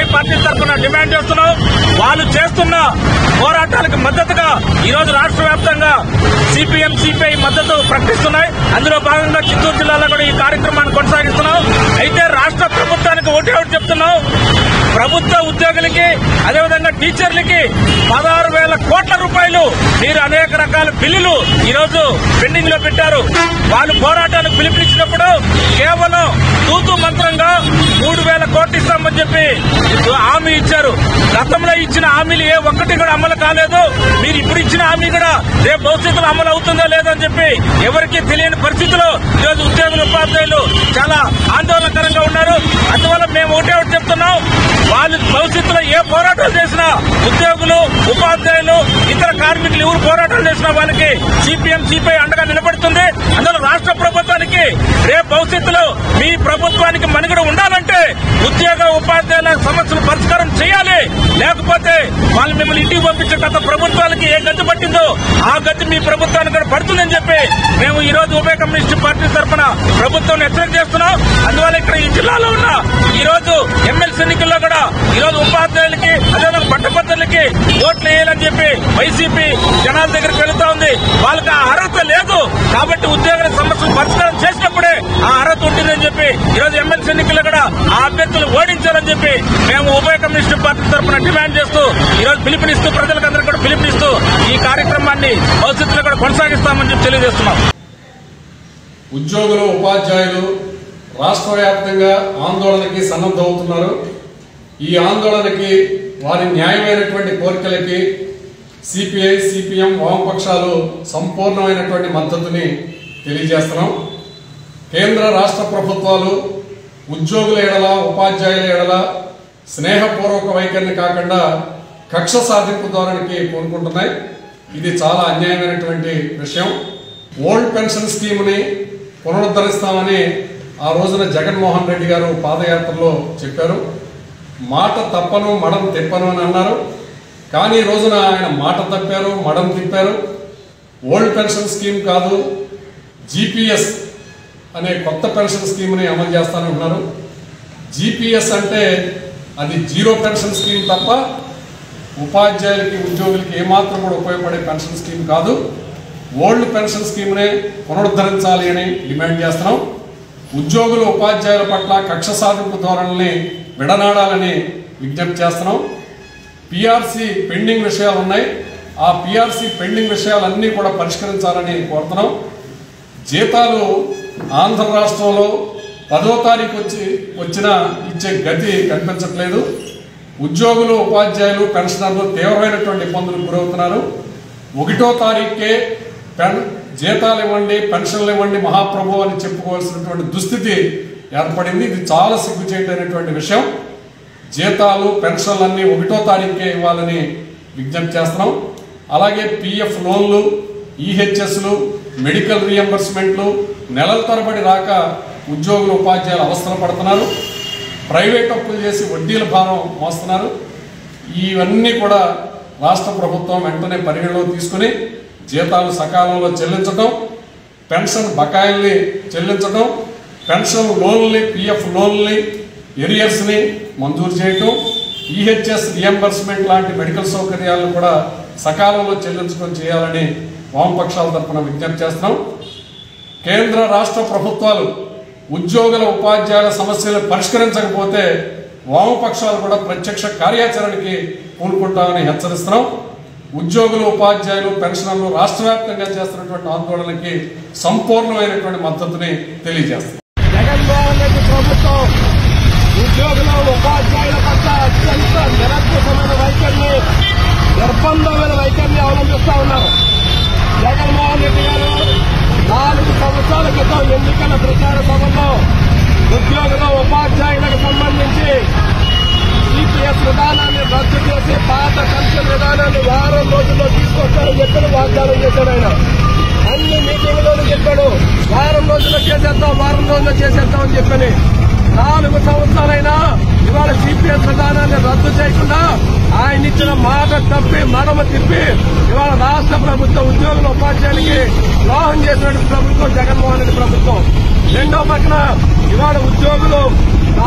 party తరఫున demand చేస్తున్నాం వాళ్ళు చేస్తున్న పోరాటాలకు మద్దతుగా ఈ రోజు రాష్ట్ర వ్యాప్తంగా సిపిఎం సిపిఐ మద్దతు ప్రకటిస్తున్నాయి అందులో భాగంగా చిత్తూరు జిల్లాలో కూడా ఈ కార్యక్రమాన్ని కొనసాగిస్తున్నాం అయితే రాష్ట్ర ప్రభుత్వానికి ఒకటే ఒకటి చెప్తున్నాం ప్రభుత్వ ఉద్యోగులకి అదేవిధంగా టీచర్లకి పదహారు వేల కోట్ల రూపాయలు మీరు అనేక రకాల బిల్లులు ఈ రోజు పెండింగ్ లో పెట్టారు వాళ్ళు పోరాటానికి పిలుపునిచ్చినప్పుడు కేవలం తూతు మంత్రంగా మూడు వేల కోట్లు ఇస్తామని చెప్పి హామీ ఇచ్చారు గతంలో ఇచ్చిన హామీలు ఏ ఒక్కటి కూడా అమలు కాలేదు మీరు ఇప్పుడు ఇచ్చిన హామీ కూడా రేపు భవిష్యత్తులో అమలు అవుతుందో లేదో అని చెప్పి ఎవరికీ తెలియని పరిస్థితిలో ఈరోజు ఉద్యోగులు ఉపాధ్యాయులు చాలా ఆందోళనకరంగా ఉన్నారు అందువల్ల మేము ఒకటే ఒకటి చెప్తున్నాం వాళ్ళు భవిష్యత్తులో ఏ పోరాటం చేసినా ఉద్యోగులు ఉపాధ్యాయులు ఇతర కార్మికులు ఎవరు పోరాటం చేసినా వాళ్ళకి సిపిఎం సిపిఐ అండగా నిలబడుతుంది అందులో రాష్ట్ర ప్రభుత్వానికి రేపు భవిష్యత్తులో మీ ప్రభుత్వానికి మనుగడ ఉండాలంటే ఉద్యోగ ఉపాధ్యాయుల సమస్యలు పరిష్కారం చేయాలి లేకపోతే వాళ్ళు మిమ్మల్ని ఇంటికి పంపించే గత ప్రభుత్వాలకి ఏ గతి పట్టిందో ఆ గతి మీ ప్రభుత్వానికి కూడా పడుతుందని చెప్పి మేము ఈ రోజు ఉభయ కమ్యూనిస్ట్ పార్టీ తరఫున ప్రభుత్వం హెచ్చరిక చేస్తున్నాం అందువల్ల ఇక్కడ ఈ జిల్లాలో ఉన్న ఈ రోజు ఎమ్మెల్సీ ఎన్నికల్లో కూడా ఈ రోజు ఉపాధ్యాయులకి అదేవిధంగా పట్టభద్రులకి ఓట్లు వేయాలని చెప్పి వైసీపీ జనాల దగ్గరికి వెళుతా ఉంది వాళ్ళకి ఆ అర్హత లేదు కాబట్టి ఉద్యోగుల సమస్యలు పరిష్కారం చేసినప్పుడే ఆ అర్హత ఉంటుందని చెప్పి ఈ రోజు ఎమ్మెల్సీ ఎన్నికల్లో కూడా ఆ అభ్యర్థులు ఓడించాలని చెప్పి మేము ఉభయ కమ్యూనిస్ట్ పార్టీ తరఫున డిమాండ్ చేస్తూ ఈ రోజు పిలుపునిస్తూ ప్రజలకు కూడా పిలుపునిస్తూ ఈ కార్యక్రమాన్ని భవిష్యత్తులో కూడా కొనసాగిస్తామని చెప్పి తెలియజేస్తున్నాం ఉద్యోగులు ఉపాధ్యాయులు రాష్ట్ర వ్యాప్తంగా ఆందోళనకి సన్నద్ధమవుతున్నారు ఈ ఆందోళనకి వారి న్యాయమైనటువంటి కోరికలకి సిపిఐ సిపిఎం వామపక్షాలు సంపూర్ణమైనటువంటి మద్దతుని తెలియజేస్తున్నాం కేంద్ర రాష్ట్ర ప్రభుత్వాలు ఉద్యోగుల ఎడల ఉపాధ్యాయుల ఎడల స్నేహపూర్వక వైఖరిని కాకుండా కక్ష సాధింపు ధోరణికి పూనుకుంటున్నాయి ఇది చాలా అన్యాయమైనటువంటి విషయం ఓల్డ్ పెన్షన్ స్కీమ్ని పునరుద్ధరిస్తామని ఆ రోజున జగన్మోహన్ రెడ్డి గారు పాదయాత్రలో చెప్పారు మాట తప్పను మడం తిప్పను అని అన్నారు కానీ ఈ రోజున ఆయన మాట తప్పారు మడం తిప్పారు ఓల్డ్ పెన్షన్ స్కీమ్ కాదు జీపీఎస్ అనే కొత్త పెన్షన్ స్కీమ్ని అమలు చేస్తానంటున్నారు జీపీఎస్ అంటే అది జీరో పెన్షన్ స్కీమ్ తప్ప ఉపాధ్యాయులకి ఉద్యోగులకి ఏమాత్రం కూడా ఉపయోగపడే పెన్షన్ స్కీమ్ కాదు ఓల్డ్ పెన్షన్ స్కీమ్నే పునరుద్ధరించాలి అని డిమాండ్ చేస్తున్నాం ఉద్యోగులు ఉపాధ్యాయుల పట్ల కక్ష సాధింపు ధోరణిని విడనాడాలని విజ్ఞప్తి చేస్తున్నాం పిఆర్సీ పెండింగ్ విషయాలు ఉన్నాయి ఆ పిఆర్సీ పెండింగ్ విషయాలన్నీ కూడా పరిష్కరించాలని కోరుతున్నాం జీతాలు ఆంధ్ర రాష్ట్రంలో పదో తారీఖు వచ్చి వచ్చిన ఇచ్చే గతి కనిపించట్లేదు ఉద్యోగులు ఉపాధ్యాయులు పెన్షనర్లు తీవ్రమైనటువంటి ఇబ్బందులకు గురవుతున్నారు ఒకటో తారీఖుకే పెన్ జీతాలు ఇవ్వండి పెన్షన్లు ఇవ్వండి మహాప్రభు అని చెప్పుకోవాల్సినటువంటి దుస్థితి ఏర్పడింది ఇది చాలా సిగ్గుచేటైనటువంటి విషయం జీతాలు పెన్షన్లన్నీ ఒకటో తారీఖుకే ఇవ్వాలని విజ్ఞప్తి చేస్తున్నాం అలాగే పిఎఫ్ లోన్లు ఈహెచ్ఎస్లు మెడికల్ రియంబర్స్మెంట్లు నెలల తరబడి రాక ఉద్యోగులు ఉపాధ్యాయులు అవస్థలు పడుతున్నారు ప్రైవేట్ అప్పులు చేసి వడ్డీల భారం మోస్తున్నారు ఇవన్నీ కూడా రాష్ట్ర ప్రభుత్వం వెంటనే పరిగణలో తీసుకుని జీతాలు సకాలంలో చెల్లించడం పెన్షన్ బకాయిల్ని చెల్లించడం పెన్షన్ లోన్లని పిఎఫ్ లోన్లని ఎరియర్స్ని మంజూరు చేయటం ఈహెచ్ఎస్ రియంబర్స్మెంట్ లాంటి మెడికల్ సౌకర్యాలను కూడా సకాలంలో చెల్లించుకొని చేయాలని వామపక్షాల తరఫున విజ్ఞప్తి చేస్తున్నాం కేంద్ర రాష్ట్ర ప్రభుత్వాలు ఉద్యోగుల ఉపాధ్యాయుల సమస్యలు పరిష్కరించకపోతే వామపక్షాలు కూడా ప్రత్యక్ష కార్యాచరణకి పూనుకుంటామని హెచ్చరిస్తున్నాం ఉద్యోగులు ఉపాధ్యాయులు పెన్షనర్లు రాష్ట్ర వ్యాప్తంగా చేస్తున్నటువంటి ఆందోళనకి సంపూర్ణమైనటువంటి మద్దతుని తెలియజేస్తున్నాం జగన్మోహన్ రెడ్డి ప్రభుత్వం ఉద్యోగుల ఉపాధ్యాయుల పట్ల అత్యంత నిరంకుశమైన వైఖరిని నిర్బంధమైన వైఖరిని అవలంబిస్తా ఉన్నారు జగన్మోహన్ రెడ్డి గారు నాలుగు సంవత్సరాల క్రితం ఎన్నికల ప్రచార సభలో ఉద్యోగుల ఉపాధ్యాయులకు సంబంధించి ఈపీఎస్ విధానాన్ని రద్దు చేసి పాత పెన్షన్ విధానాన్ని వారం రోజుల్లో తీసుకొచ్చారని చెప్పి వాగ్దానం చేశాడు ఆయన అన్ని మీటింగ్లోనూ చెప్పాడు వారం రోజుల్లో చేసేద్దాం వారం రోజుల్లో చేసేద్దాం అని చెప్పని నాలుగు సంవత్సరాలైనా ఇవాళ సిపిఎస్ విధానాన్ని రద్దు చేయకుండా ఆయన ఇచ్చిన మాట తప్పి మడమ తిప్పి ఇవాళ రాష్ట్ర ప్రభుత్వం ఉద్యోగుల ఉపాధ్యాయులకి ద్రోహం చేసినటువంటి ప్రభుత్వం జగన్మోహన్ రెడ్డి ప్రభుత్వం రెండో పక్కన ఇవాళ ఉద్యోగులు దాచుకున్న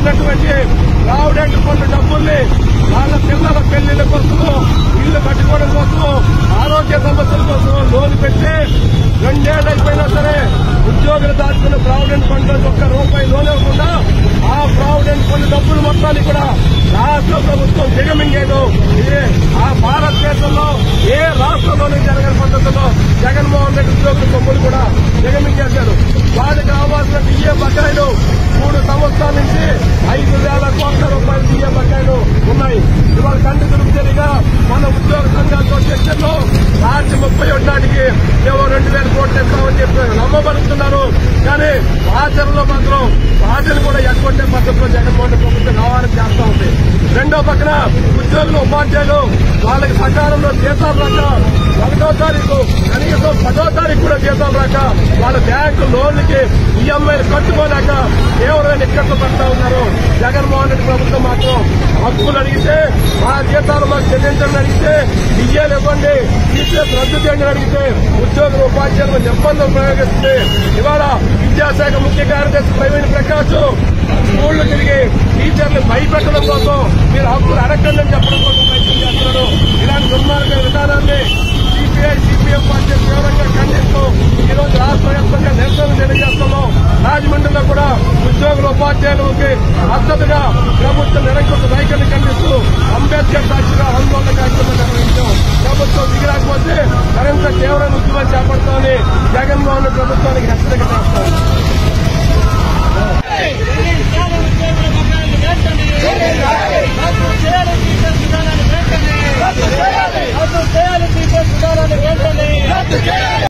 ఇచ్చినటువంటి ప్రావిడెంట్ ఫండ్ డబ్బుల్ని వాళ్ళ పిల్లల పెళ్లిళ్ళ కోసము ఇల్లు కట్టుకోవడం కోసము ఆరోగ్య సమస్యల కోసం లోన్ పెట్టి రెండేళ్ళు అయిపోయినా సరే ఉద్యోగులు దాచుకున్న ప్రావిడెంట్ ఫండ్ లో ఒక్క రూపాయి లోన్ ఇవ్వకుండా ఆ ప్రావిడెంట్ ఫండ్ డబ్బులు మొత్తాన్ని కూడా రాష్ట్ర ప్రభుత్వం దిగమింగేదు ఇది ఆ భారతదేశంలో ఏ రాష్ట్రంలోనే జరగని పద్ధతిలో జగన్మోహన్ రెడ్డి ఉద్యోగుల సొమ్ములు కూడా దిగమింగేశారు వాళ్ళకి రావాల్సిన డిఏ బకాయిలు మూడు సంవత్సరాల నుంచి ఐదు వేల కోట్ల రూపాయల డిఏ బకాయిలు ఉన్నాయి ఇవాళ కంటి దుర్చరిగా మన ఉద్యోగ సంఘాలతో చర్చల్లో మార్చి ముప్పై ఒకటి నాటికి మేము రెండు వేల కోట్లు ఇస్తామని చెప్పి నమ్మబడుతున్నారు కానీ ఆచరణలో మాత్రం వాటిని కూడా ఎగ్గొట్టే పద్ధతిలో జగన్మోహన్ రెడ్డి ప్రభుత్వం వ్యవహారం చేస్తా ఉంది రెండో పక్కన ఉద్యోగులు ఉపాధ్యాయులు వాళ్ళకి సకాలంలో జీతాలు రాక ఒకటో తారీఖు కనీసం పదో తారీఖు కూడా జీతాలు రాక వాళ్ళ బ్యాంకు లోన్లకి ఈఎంఐలు కట్టుకోలేక తీవ్రమైన ఇక్కట్లు పడతా ఉన్నారు జగన్మోహన్ రెడ్డి ప్రభుత్వం మాత్రం హక్కులు అడిగితే మా జీతాలు మాకు చెల్లించండి అడిగితే డిఏలు ఇవ్వండి టీసీఎస్ రద్దు చేయండి అని అడిగితే ఉద్యోగులు ఉపాధ్యాయులు నిర్బంధం ప్రయోగిస్తుంది ఇవాళ విద్యాశాఖ ముఖ్య కార్యదర్శి ప్రవీణ్ ప్రకాష్ స్కూళ్లు తిరిగి టీచర్లు భయపెట్టడం కోసం మీరు హక్కులు అడగండి అని చెప్పడం కోసం ప్రయత్నం చేస్తున్నారు ఇలాంటి దుర్మార్గ విధానాన్ని సిపిఐ సిపిఎం పార్టీ తీవ్రంగా ఖండిస్తూ ఈ రోజు రాష్ట్ర వ్యాప్తంగా నిరసన తెలియజేస్తున్నాం రాజమండ్రిలో కూడా ఉద్యోగుల ఉపాధ్యాయులకి మద్దతుగా ప్రభుత్వ నిరంకుశ వైఖరిని ఖండిస్తూ అంబేద్కర్ సాక్షిగా ఆందోళన కార్యక్రమం నిర్వహించాం ప్రభుత్వం దిగిరాకపోతే మరింత తీవ్రమైన ఉద్యమం చేపడతామని జగన్మోహన్ రెడ్డి ప్రభుత్వానికి హెచ్చరిక చేస్తాం